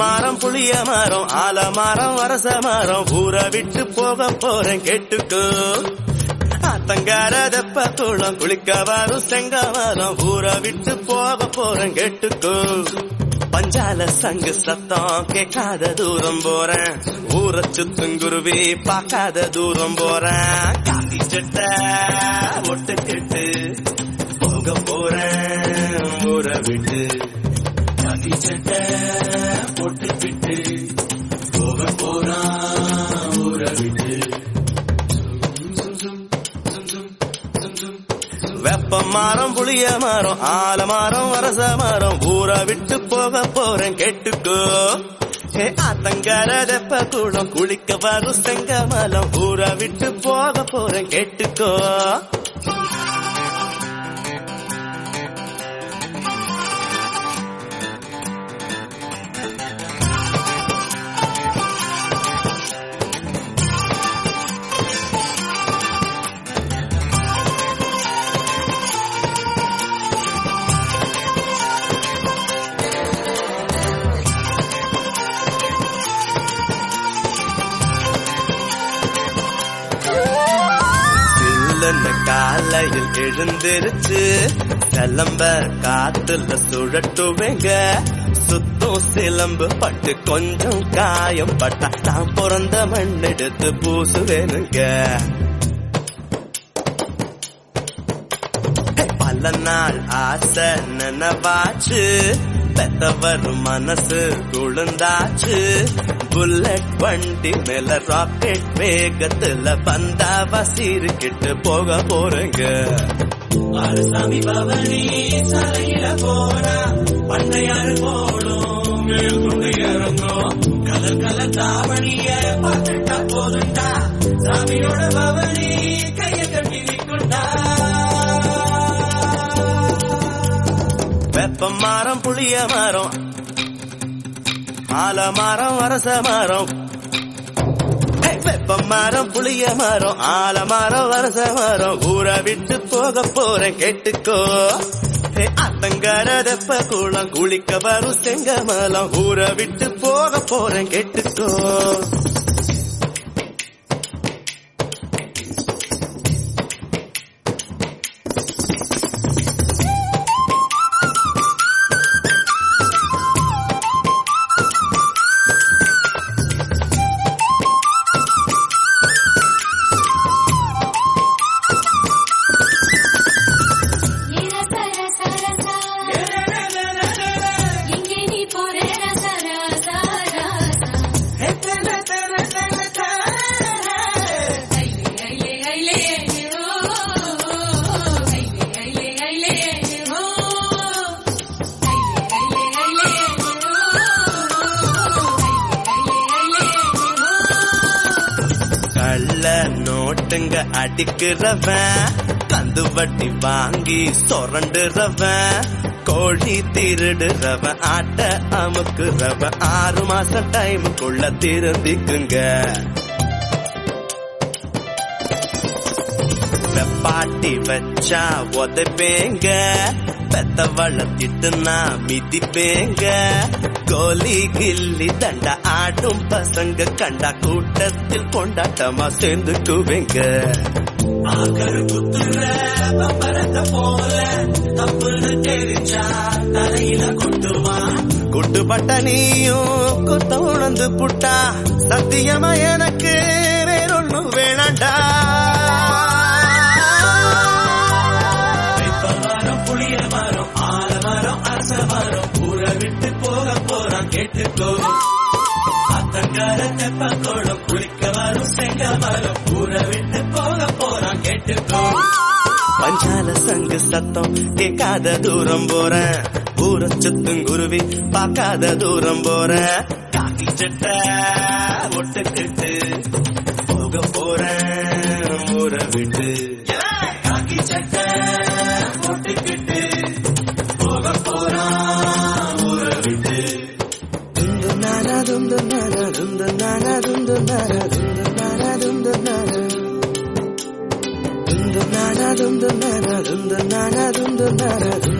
மரம் புளிய மரம் ஆல மரம் வரச மரம் ஊரை விட்டு போக போறேன் கேட்டுக்கோ ஆத்தங்கார தெப்ப குளம் குளிக்க வரும் செங்கமரம் ஊரை விட்டு போக போறேன் கேட்டுக்கோ பஞ்சால சங்கு சத்தம் கேட்காத தூரம் போறேன் ஊரை சுத்தும் குருவி பார்க்காத தூரம் போறேன் காந்தி சட்டை ஒட்டுக்கிட்டு போக போறேன் ஊரை விட்டு காந்தி சட்டை ஒட்டுக்கிட்டு போக போறான் ஊரை விட்டு வெப்ப மரம் புளிய மரம் ஆல மரம் வரச மரம் ஊரை விட்டு போக போறேன் கேட்டுக்கோ ஏ ஆத்தங்கர தெப்ப குளம் குளிக்க வரும் செங்கமலம் ஊரை விட்டு போக போறேன் கேட்டுக்கோ சில்லுன்னு காலையில் எழுந்திருச்சு சிலம்ப காத்துல சுழட்டுவேங்க சுத்தம் சிலம்பு பட்டு கொஞ்சம் காயம் பட்டா நான் பிறந்த மண் எடுத்து பூசுவேனுங்க பல நாள் ஆசை நினைவாச்சு பெத்தவர் மனசு குழுந்தாச்சு புல்லட் வண்டி மேல ராக்கெட் வேகத்துல பந்தாவா சீருக்கிட்டு போக போறேங்க சாமி பவனி சாலையில போனா பண்ணையாறு போடும் மேற்கொண்டு இறங்கும் கலர் கலர் தாவணிய பார்த்துட்டா போதுண்டா சாமியோட பவனி கைய கட்டி நிற்குண்டா வெப்ப மரம் புளிய மரம் ஆல மரம் வரச மரம் ஹே, வெப்ப மரம் புளிய மரம் ஆல மரம் வரச மரம் ஊரை விட்டு போக போறேன் கேட்டுக்கோ ஹே, ஆத்தங்கர தெப்ப குளம் குளிக்க வரும் செங்கமலம் ஊரை விட்டு போக போறேன் கேட்டுக்கோ நீல சர சர சா இங்கே நீ போற சர சர ஐலே ஐலே ஐலே ஓ ஐலே ஐலே ஐலே ஓ ஐலே ஐலே ஐலே கள்ள நோட்டுங்க அடிக்கிறவன் கந்து வட்டி வாங்கி சொரண்டுறவன் கோழி திருடுறவன் ஆட்ட அமுக்குறவன் ஆறு மாசம் டைமுக்குள்ள திருந்திக்குங்க வெப்பாட்டி வச்சா உதைப்பேங்க பெத்தவள திட்டுனா மிதிப்பேங்க கோலி கில்லி தண்டா ஆடும் பசங்க கண்டா கூட்டத்தில் கொண்டாட்டமா சேர்ந்துக்குவேங்க ஆக்கரு குத்துற பம்பரத்தை போல தப்புன்னு தெரிஞ்சா தலையில கொட்டுவான் குட்டுப்பட்ட நீயும் குத்த உணர்ந்து புட்டா சத்தியமா எனக்கு வேறொன்னும் வேணாண்டா வெப்ப மரம் புளிய மரம் ஆல மரம் அரச மரம் ஊரை விட்டு போக போறான் கேட்டுக்கோ அத்தங்கார தெப்ப கோடம் குளிக்க வரும் செங்க மரம் ஊரை விட்டு போக போறான் கேட்டுக்கோ பஞ்சால சங்கு சத்தம் கேட்காத தூரம் போறேன் ஊரை சுத்தும் குருவி பார்க்காத தூரம் போறேன் காக்கி சட்டை ஒட்டுக்கிட்டு போக போறேன் ஊரை விட்டு காக்கி சட்டை ஒட்டுக்கிட்டு போக போறான் ஊரை விட்டு துந்து நானா துந்து நானா துந்து நானா துந்து நானா துந்து நானா துந்து நானா துந்து நானா துந்து நானா துந்து நானா துந்து நானா